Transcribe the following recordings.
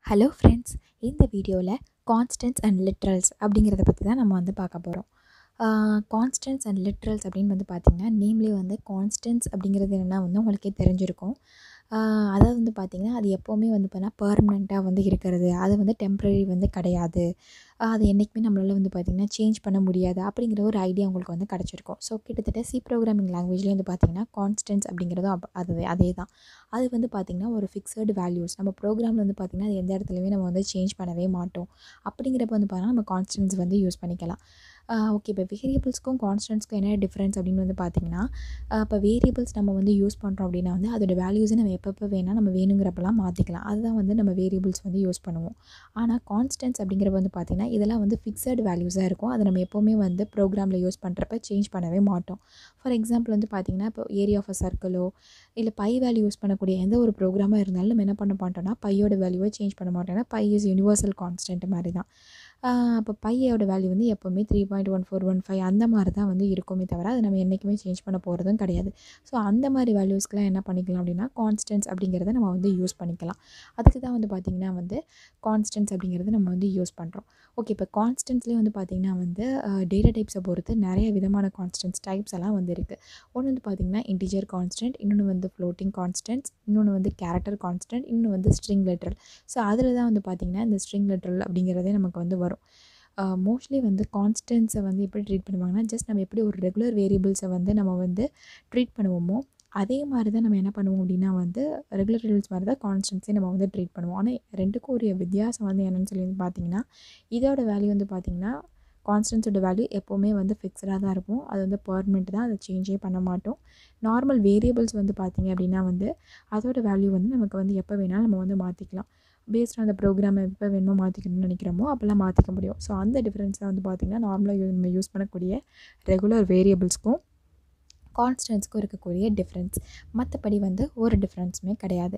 hello friends இந்த வீடியோவில் constants and literals அப்படிங்கிறத பற்றி தான் நம்ம வந்து பார்க்க போகிறோம் கான்ஸ்டன்ட்ஸ் அண்ட் லிட்ரல்ஸ் அப்படின்னு வந்து பார்த்திங்கன்னா நேம்லேயே வந்து கான்ஸ்டன்ட்ஸ் அப்படிங்கிறது என்னென்னா வந்து உங்களுக்கே தெரிஞ்சிருக்கும் ஆஹ் அதாவது வந்து பார்த்திங்கன்னா அது எப்போவுமே வந்து பார்த்தீங்கன்னா பர்மனெண்ட்டாக வந்து இருக்கிறது அது வந்து டெம்ப்ரரி வந்து கிடையாது ஆஹ் அது என்றைக்குமே நம்மளால் வந்து பார்த்திங்கன்னா சேஞ்ச் பண்ண முடியாது அப்படிங்கிற ஒரு ஐடியா உங்களுக்கு வந்து கிடச்சிருக்கும் ஸோ கிட்டத்தட்ட சி ப்ரோக்ராமிங் லாங்குவேஜ்லேயே வந்து பார்த்திங்கன்னா கான்ஸ்டன்ட்ஸ் அப்படிங்கிறதும் அப் அது அதே தான் அது வந்து பார்த்திங்கன்னா ஒரு ஃபிக்ஸடு வேல்யூஸ் நம்ம ப்ரோக்ராமில் வந்து பார்த்திங்கன்னா அது எந்த இடத்துலையுமே நம்ம வந்து சேஞ்ச் பண்ணவே மாட்டோம் அப்படிங்கிறப்ப வந்து பார்த்தீங்கன்னா நம்ம கான்ஸ்டன்ட்ஸ் வந்து யூஸ் பண்ணிக்கலாம் ஓகே இப்போ வேரியபிள்ஸ்க்கும் கான்ஸ்டன்ட்ஸ்க்கும் என்ன டிஃப்ரென்ஸ் அப்படின்னு வந்து பார்த்திங்கன்னா இப்போ வேரியபிள்ஸ் நம்ம வந்து யூஸ் பண்ணுறோம் அப்படின்னா வந்து அதோட வேல்யூஸை நம்ம எப்பப்போ வேணால் நம்ம வேணுங்கிறப்பெல்லாம் மாற்றிக்கலாம் அதுதான் வந்து நம்ம வேரியபிள்ஸ் வந்து யூஸ் பண்ணுவோம் ஆனால் கான்ஸ்டன்ட்ஸ் அப்படிங்கிறப்ப வந்து பார்த்திங்கன்னா இதெல்லாம் வந்து ஃபிக்ஸட் வேல்யூஸாக இருக்கும் அதை நம்ம எப்போவுமே வந்து ப்ரோக்ராமில் யூஸ் பண்ணுறப்ப சேஞ்ச் பண்ணவே மாட்டோம் ஃபார் எக்ஸாம்பிள் வந்து பார்த்திங்கன்னா இப்போ ஏரியா ஆஃப் அ சர்க்கிளோ இல்லை பை வேல்யூ யூஸ் பண்ணக்கூடிய எந்த ஒரு ப்ரோக்ராமாக இருந்தாலும் நம்ம என்ன பண்ண மாட்டோம்னா பையோட வேல்யூவை சேஞ்ச் பண்ண மாட்டோம் ஏன்னா பை இஸ் யூனிவர்சல் கான்ஸ்டன்ட் மாதிரி தான் அப்போ பையோட வேல்யூ வந்து எப்போவுமே three point one four one five அந்த மாதிரி தான் வந்து இருக்குமே தவிர அதை நம்ம என்றைக்குமே சேஞ்ச் பண்ண போகிறதும் கிடையாது ஸோ அந்த மாதிரி வேல்யூஸ்க்கெலாம் என்ன பண்ணிக்கலாம் அப்படின்னா கான்ஸ்டன்ஸ் அப்படிங்கிறத நம்ம வந்து யூஸ் பண்ணிக்கலாம் அதுக்கு தான் வந்து பார்த்திங்கன்னா வந்து கான்ஸ்டன்ஸ் அப்படிங்கிறது நம்ம வந்து யூஸ் பண்ணுறோம் ஓகே இப்போ கான்ஸ்டன்ஸ்லேயே வந்து பார்த்திங்கன்னா வந்து டேட்டா டைப்ஸை பொறுத்து நிறைய விதமான கான்ஸ்டன்ஸ் டைப்ஸ் எல்லாம் வந்து இருக்குது ஒன்று வந்து பார்த்திங்கன்னா இன்டிஜர் கான்ஸ்டன்ட் இன்னொன்று வந்து ஃப்ளோட்டிங் கான்ஸ்டன்ட்ஸ் இன்னொன்று வந்து கேரக்டர் கான்ஸ்டன்ட் இன்னொன்று வந்து ஸ்ட்ரிங் லெட்டரல் ஸோ அதில் தான் வந்து பார்த்திங்கன்னா இந்த ஸ்ட்ரிங் லெட்டரல் அப்படிங்கிறதே நமக்கு வந்து வரும் மோஸ்ட்லி வந்து கான்ஸ்டன்ஸை வந்து எப்படி ட்ரீட் பண்ணுவாங்கன்னா ஜஸ்ட் நம்ம எப்படி ஒரு ரெகுலர் வேரியபிள்ஸை வந்து நம்ம வந்து ட்ரீட் பண்ணுவோமோ அதே மாதிரி தான் நம்ம என்ன பண்ணுவோம் அப்படின்னா வந்து ரெகுலர் வேரியபிள்ஸ் மாதிரி தான் கான்ஸ்டன்ஸே நம்ம வந்து ட்ரீட் பண்ணுவோம் ஆனால் ரெண்டுக்கும் ஒரு வித்தியாசம் வந்து என்னென்னு சொல்லி வந்து பார்த்தீங்கன்னா இதோட வேல்யூ வந்து பார்த்திங்கன்னா கான்ஸ்டன்ஸோட வேல்யூ எப்போவுமே வந்து ஃபிக்ஸ்டாக தான் இருக்கும் அது வந்து பர்மனெண்ட் தான் அதை சேஞ்சே பண்ண மாட்டோம் நார்மல் வேரியபிள்ஸ் வந்து பார்த்திங்க அப்படின்னா வந்து அதோட வேல்யூ வந்து நமக்கு வந்து எப்போ வேணாலும் நம்ம வந்து மாற்றிக்கலாம் பேஸ்ட் அந்த ப்ரோக்ராமை எப்போ வேணுமோ மாற்றிக்கணும்னு நினைக்கிறோமோ அப்போல்லாம் மாற்றிக்க முடியும் ஸோ அந்த டிஃப்ரென்ஸை வந்து பார்த்திங்கன்னா நார்மலாக நம்ம யூஸ் பண்ணக்கூடிய ரெகுலர் வேரியபிள்ஸ்க்கும் கான்ஸ்டன்ஸ்க்கும் இருக்கக்கூடிய டிஃப்ரென்ஸ் மற்றபடி வந்து ஒரு டிஃப்ரென்ஸுமே கிடையாது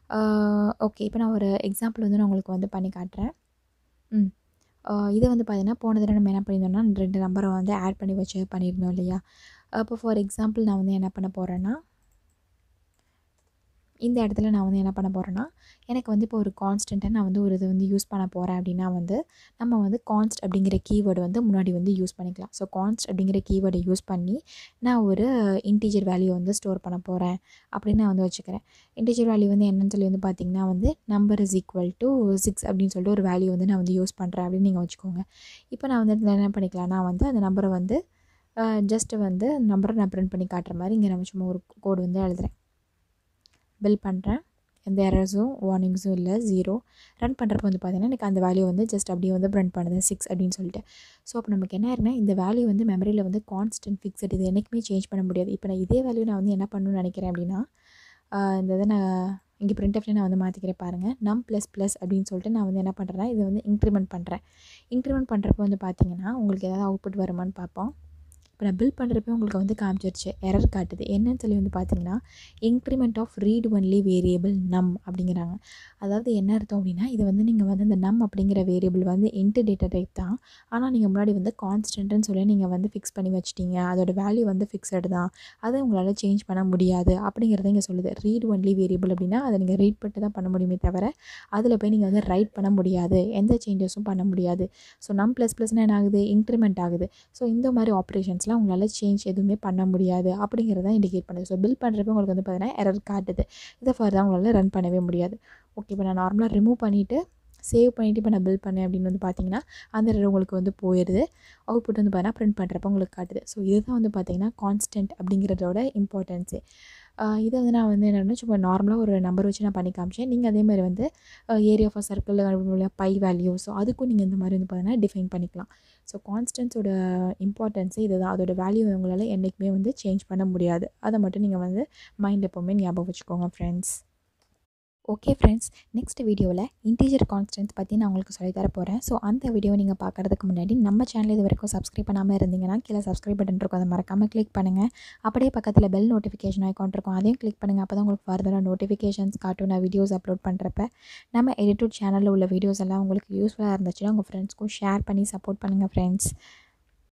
ஓகே இப்போ நான் ஒரு எக்ஸாம்பிள் வந்து நான் உங்களுக்கு வந்து பண்ணி காட்டுறேன் ம் இதை வந்து பார்த்திங்கன்னா போன தடவை நம்ம என்ன பண்ணியிருந்தோம்னா ரெண்டு நம்பரை வந்து ஆட் பண்ணி வச்சு பண்ணியிருந்தோம் இல்லையா இப்போ ஃபார் எக்ஸாம்பிள் நான் வந்து என்ன பண்ண போகிறேன்னா இந்த இடத்துல நான் வந்து என்ன பண்ண போகிறேன்னா எனக்கு வந்து இப்போ ஒரு கான்ஸ்டண்ட்டை நான் வந்து ஒரு இது வந்து யூஸ் பண்ண போகிறேன் அப்படின்னா வந்து நம்ம வந்து கான்ஸ்ட் அப்படிங்கிற கீவேர்டு வந்து முன்னாடி வந்து யூஸ் பண்ணிக்கலாம் ஸோ கான்ஸ்ட் அப்படிங்கிற கீவேர்டை யூஸ் பண்ணி நான் ஒரு இன்டீஜர் வேல்யூ வந்து ஸ்டோர் பண்ண போகிறேன் அப்படின்னு நான் வந்து வச்சுக்கிறேன் இன்டீஜர் வேல்யூ வந்து என்னன்னு சொல்லி வந்து பார்த்திங்கன்னா வந்து number is equal to six அப்படின்னு சொல்லிட்டு ஒரு வேல்யூ வந்து நான் வந்து யூஸ் பண்ணுறேன் அப்படின்னு நீங்கள் வச்சுக்கோங்க இப்போ நான் வந்து இதில் என்ன பண்ணிக்கலாம் நான் வந்து அந்த நம்பரை வந்து ஜஸ்ட்டு வந்து நம்பரை நான் ப்ரிண்ட் பண்ணி காட்டுற மாதிரி இங்கே நம்ம சும்மா ஒரு கோடு வந்து எழுதுகிறேன் பில் பண்ணுறேன் எந்த எரர்ஸும் வார்னிங்ஸும் இல்லை ஜீரோ ரன் பண்ணுறப்ப வந்து பார்த்திங்கன்னா எனக்கு அந்த வேல்யூ வந்து ஜஸ்ட் அப்படியே வந்து ப்ரிண்ட் பண்ணுது சிக்ஸ் அப்படின்னு சொல்லிட்டு ஸோ அப்போ நமக்கு என்ன இருக்குன்னா இந்த வேல்யூ வந்து மெமரியில் வந்து கான்ஸ்டன்ட் ஃபிக்ஸட் இது என்றைக்குமே சேஞ்ச் பண்ண முடியாது இப்போ நான் இதே வேல்யூ நான் வந்து என்ன பண்ணணும்னு நினைக்கிறேன் அப்படின்னா இந்த இதை நான் இங்கே பிரிண்ட் ஆஃப்லேயே நான் வந்து மாற்றிக்கிறேன் பாருங்கள் நம் ப்ளஸ் ப்ளஸ் அப்படின்னு சொல்லிட்டு நான் வந்து என்ன பண்ணுறேன்னா இதை வந்து இன்க்ரிமெண்ட் பண்ணுறேன் இன்க்ரிமெண்ட் பண்ணுறப்ப வந்து பார்த்திங்கன்னா உங்களுக்கு ஏதாவது அவுட்புட் வருமானு பார்ப்போம் இப்போ நான் பில் பண்ணுறப்ப உங்களுக்கு வந்து காமிச்சிருச்சு எரர் காட்டுது என்னன்னு சொல்லி வந்து பார்த்தீங்கன்னா increment of read only variable num அப்படிங்கிறாங்க அதாவது என்ன அர்த்தம் அப்படின்னா இது வந்து நீங்கள் வந்து இந்த நம் அப்படிங்கிற வேரியபிள் வந்து இன்ட்டு டேட்டா டைப் தான் ஆனால் நீங்கள் முன்னாடி வந்து கான்ஸ்டன்ட்னு சொல்லி நீங்கள் வந்து ஃபிக்ஸ் பண்ணி வச்சிட்டீங்க அதோட வேல்யூ வந்து ஃபிக்ஸடு தான் அதை உங்களால் சேஞ்ச் பண்ண முடியாது அப்படிங்கிறத இங்கே சொல்லுது ரீட் ஒன்லி வேரியபிள் அப்படின்னா அதை நீங்கள் ரீட் பண்ணிட்டு தான் பண்ண முடியுமே தவிர அதில் போய் நீங்கள் வந்து ரைட் பண்ண முடியாது எந்த சேஞ்சஸும் பண்ண முடியாது ஸோ நம் ப்ளஸ் ப்ளஸ்னால் என்ன ஆகுது இன்க்ரிமெண்ட் ஆகுது ஸோ இந்த மாதிரி ஆப்ரேஷன்ஸ்லாம் உங்களால் சேஞ்ச் எதுவுமே பண்ண முடியாது அப்படிங்கிறத இண்டிகேட் பண்ணுது ஸோ பில் பண்ணுறப்ப உங்களுக்கு வந்து பார்த்தீங்கன்னா எரர் காட்டுது இதை ஃபர்தராக உங்களால் ரன் பண்ணவே முடியாது ஓகே இப்போ நான் நார்மலாக ரிமூவ் பண்ணிவிட்டு சேவ் பண்ணிவிட்டு இப்போ நான் பில் பண்ணேன் அப்படின்னு வந்து பார்த்தீங்கன்னா அந்த எரர் உங்களுக்கு வந்து போயிடுது அவுட்புட் வந்து பார்த்தீங்கன்னா ப்ரிண்ட் பண்ணுறப்ப உங்களுக்கு காட்டுது ஸோ இதுதான் வந்து பார்த்தீங்கன்னா கான்ஸ்டன்ட் அப்படிங்கிறதோட இம்பார்ட்டன்ஸு இதை வந்து நான் வந்து என்னென்னா சும்மா நார்மலாக ஒரு நம்பர் வச்சு நான் பண்ணி காமிச்சேன் நீங்கள் அதே மாதிரி வந்து ஏரியா ஆஃப் சர்க்கிளில் பை வேல்யூ ஸோ அதுக்கும் நீங்கள் இந்த மாதிரி வந்து பார்த்தீங்கன்னா டிஃபைன் பண்ணிக்கலாம் ஸோ கான்ஸ்டன்ஸோட இம்பார்ட்டன்ஸு இது தான் அதோட வேல்யூ உங்களால் என்றைக்குமே வந்து சேஞ்ச் பண்ண முடியாது அதை மட்டும் நீங்கள் வந்து மைண்ட் எப்போவுமே ஞாபகம் வச்சுக்கோங்க ஃப்ரெண்ட்ஸ் ஓகே ஃப்ரெண்ட்ஸ் நெக்ஸ்ட் வீடியோவில் இன்டீஜர் கான்ஸ்டன்ஸ் பற்றி நான் உங்களுக்கு சொல்லித்தர போகிறேன் ஸோ அந்த வீடியோ நீங்கள் பார்க்குறதுக்கு முன்னாடி நம்ம சேனல் இது வரைக்கும் சப்ஸ்கிரைப் பண்ணாமல் இருந்தீங்கன்னா கீழே சப்ஸ்கிரைப் பட்டன் இருக்கும் அதை மறக்காமல் கிளிக் பண்ணுங்கள் அப்படியே பக்கத்தில் பெல் நோட்டிஃபிகேஷன் ஐக்கான் இருக்கும் அதையும் கிளிக் பண்ணுங்கள் அப்போ தான் உங்களுக்கு ஃபர்தராக நோட்டிஃபிகேஷன்ஸ் காட்டும் நான் வீடியோஸ் அப்லோட் பண்ணுறப்ப நம்ம எடிட்டட் சேனலில் உள்ள வீடியோஸ் எல்லாம் உங்களுக்கு யூஸ்ஃபுல்லாக இருந்துச்சுன்னா உங்கள் ஃப்ரெண்ட்ஸ்க்கும் ஷேர் பண்ணி சப்போர்ட் பண்ணுங்கள் ஃப்ரெண்ட்ஸ்